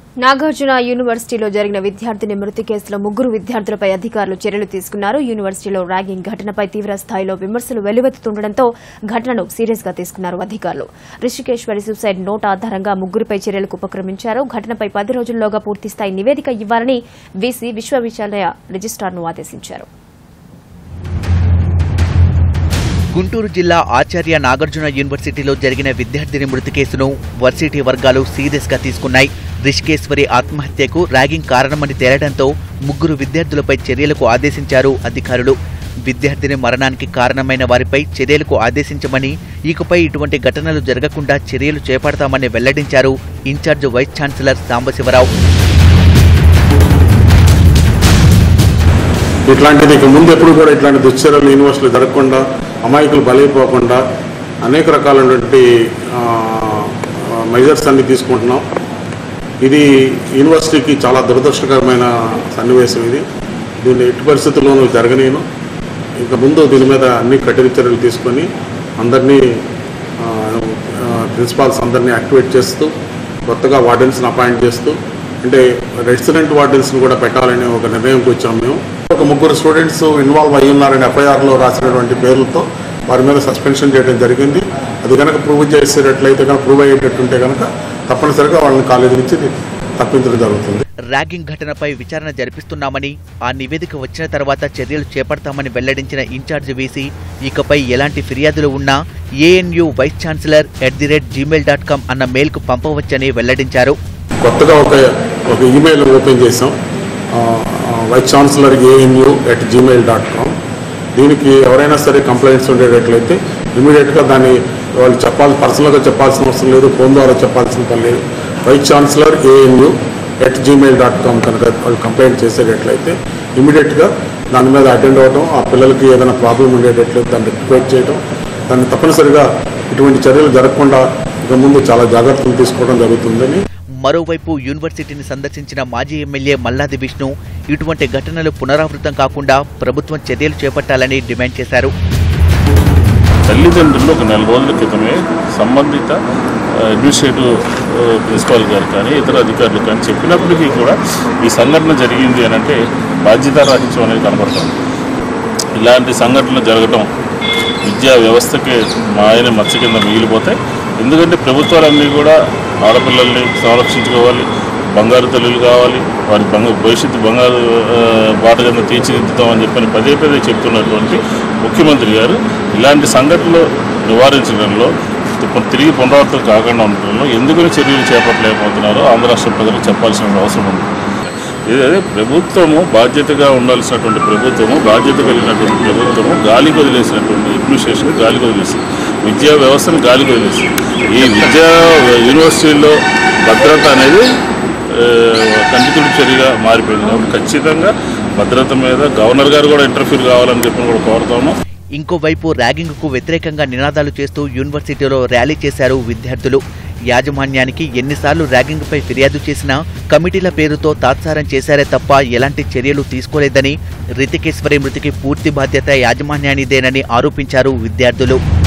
నాగార్జున యూనివర్సిటీలో జరిగిన విద్యార్థిని మృతి కేసులో ముగ్గురు విద్యార్థులపై అధికారులు చర్యలు తీసుకున్నారు యూనివర్సిటీలో ర్యాగింగ్ ఘటనపై తీవ్ర స్థాయిలో విమర్శలు వెల్లువెత్తుతుండటంతో ఘటనను సీరియస్ గా తీసుకున్నారు అధికారులు రిషికేశ్వరి సూసైడ్ నోట్ ఆధారంగా ముగ్గురిపై చర్యలకు ఉపక్రమించారు ఘటనపై పది రోజుల్లోగా పూర్తిస్థాయి నివేదిక ఇవ్వాలని వీసీ విశ్వవిద్యాలయ రిజిస్ట్రార్ను ఆదేశించారు గుంటూరు జిల్లా ఆచార్య నాగార్జున యూనివర్సిటీలో జరిగిన విద్యార్థిని మృతి కేసును వర్సిటీ వర్గాలు సీరియస్ గా తీసుకున్నాయి రిషికేశ్వరి ఆత్మహత్యకు ర్యాగింగ్ కారణమని తేలడంతో ముగ్గురు విద్యార్థులపై చర్యలకు ఆదేశించారు అధికారులు విద్యార్థిని మరణానికి కారణమైన వారిపై చర్యలకు ఆదేశించమని ఇకపై ఇటువంటి ఘటనలు జరగకుండా చర్యలు చేపడతామని వెల్లడించారు ఇన్ఛార్జ్ వైస్ ఛాన్సలర్ సాంబశివరావు ఇట్లాంటిది ఇక ముందు ఎప్పుడు కూడా ఇట్లాంటి దుశ్చర్యలు యూనివర్సిటీలు జరగకుండా అమాయకులు బలైపోకుండా అనేక రకాలైనటువంటి మెజర్స్ అన్ని తీసుకుంటున్నాం ఇది యూనివర్సిటీకి చాలా దురదృష్టకరమైన సన్నివేశం ఇది దీన్ని ఎట్టి పరిస్థితుల్లోనూ జరగనేను ఇక ముందు దీని మీద అన్ని కఠిన చర్యలు తీసుకొని అందరినీ ప్రిన్సిపాల్స్ అందరినీ యాక్టివేట్ చేస్తూ కొత్తగా వార్డెన్స్ని అపాయింట్ చేస్తూ అంటే రెసిడెంట్ వార్డెన్స్ని కూడా పెట్టాలనే ఒక నిర్ణయంకి వచ్చాం మేము ఒక ముగ్గురు స్టూడెంట్స్ ఇన్వాల్వ్ అయి ఉన్నారని ఎఫ్ఐఆర్లో రాసినటువంటి పేర్లతో వారి మీద సస్పెన్షన్ చేయడం జరిగింది అది కనుక ప్రూవ్ చేసేటట్లయితే కనుక ప్రూవ్ అయ్యేటట్టుంటే కనుక తప్పనిసరిగా వాళ్ళని కాలేజీ నుంచి తప్పించడం జరుగుతుంది ర్యాగింగ్ ఘటనపై విచారణ జరిపిస్తున్నామని ఆ నివేదిక వచ్చిన తర్వాత చర్యలు చేపడతామని వెల్లడించిన ఇన్ఛార్జ్ వీసీ ఇకపై ఎలాంటి ఫిర్యాదులు ఉన్నా A N U vice chancellor at the rate Gmail dot com అన్న మెయిల్కు పంపవచ్చని వెల్లడించారు కొత్తగా ఒక ఒక ఈమెయిల్ ఓపెన్ చేసాం vice chancellor A N U at Gmail dot com దీనికి ఎవరైనా సరే కంప్లైంట్స్ ఉండేటట్లయితే ఇమీడియట్గా దాన్ని వాళ్ళు చెప్పాలి పర్సనల్గా చెప్పాల్సిన అవసరం లేదు ఫోన్ ద్వారా చెప్పాల్సిన పని లేదు vice chancellor A N U at Gmail dot com కనుక వాళ్ళు కంప్లైంట్ చేసేటట్లయితే ఇమీడియట్గా దాని మీద అటెండ్ అవ్వడం ఆ పిల్లలకి ఏదైనా ప్రాబ్లం ఉండేటట్లయితే దాన్ని రిక్వెస్ట్ చేయడం దాన్ని తప్పనిసరిగా ఇటువంటి చర్యలు జరగకుండా ఇక ముందు చాలా జాగ్రత్తలు తీసుకోవడం జరుగుతుందని మరోవైపు యూనివర్సిటీని సందర్శించిన మాజీ ఎమ్మెల్యే మల్లాది విష్ణు ఇటువంటి ఘటనలు పునరావృతం కాకుండా ప్రభుత్వం చర్యలు చేపట్టాలని డిమాండ్ చేశారు తల్లిదండ్రులు ఒక నెల రోజుల క్రితమే సంబంధిత ఆ, అడ్మినిస్ట్రేటివ్ ఆ, ప్రిన్సిపాల్ గారు కానీ ఇతర అధికారులు కానీ చెప్పినప్పటికీ కూడా ఈ సంఘటన జరిగింది అని అంటే బాధ్యతారాహిత్యం అనేది కనబడుతుంది ఇలాంటి సంఘటనలు జరగటం విద్యా వ్యవస్థకి మాయన మచ్చ కింద మిగిలిపోతాయి ఎందుకంటే ప్రభుత్వాలన్నీ కూడా ఆడపిల్లల్ని సంరక్షించుకోవాలి బంగారు తల్లులు కావాలి వారి బంగ భవిష్యత్తు బంగారు ఆ, బాట కింద తీర్చిదిద్దుతామని చెప్పని పదే పదే చెప్తున్నటువంటి ముఖ్యమంత్రి గారు ఇలాంటి సంఘటనలు నివారించడంలో తి- తిరిగి పునరావృతం కాకుండా ఉండడంలో ఎందుకని చర్యలు చేపట్టలేకపోతున్నారో ఆంధ్ర రాష్ట్ర ప్రజలకు చెప్పాల్సిన అవసరం ఉంది ఇది అదే ప్రభుత్వము బాధ్యతగా ఉండాల్సినటువంటి ప్రభుత్వము బాధ్యత కలిగినటువంటి ప్రభుత్వము గాలికి వదిలేసినటువంటి అడ్మినిస్ట్రేషన్ గాలికి వదిలేసింది విద్యా వ్యవస్థను గాలికి వదిలేసింది ఈ విద్యా యూనివర్సిటీల్లో భద్రత అనేది ఆ, కంటితుడి చర్యగా మారిపోయింది కాబట్టి ఖచ్చితంగా భద్రత మీద గవర్నర్ గారు కూడా ఇంటర్ఫీర్ కావాలని చెప్పి కూడా కోరుతాము ఇంకోవైపు ర్యాగింగ్కు వ్యతిరేకంగా నినాదాలు చేస్తూ యూనివర్సిటీలో ర్యాలీ చేశారు విద్యార్థులు యాజమాన్యానికి ఎన్నిసార్లు ర్యాగింగ్పై ఫిర్యాదు చేసినా కమిటీల పేరుతో తాత్సారం చేశారే తప్ప ఎలాంటి చర్యలు తీసుకోలేదని రితికేశ్వరి మృతికి పూర్తి బాధ్యత యాజమాన్యానిదేనని ఆరోపించారు విద్యార్థులు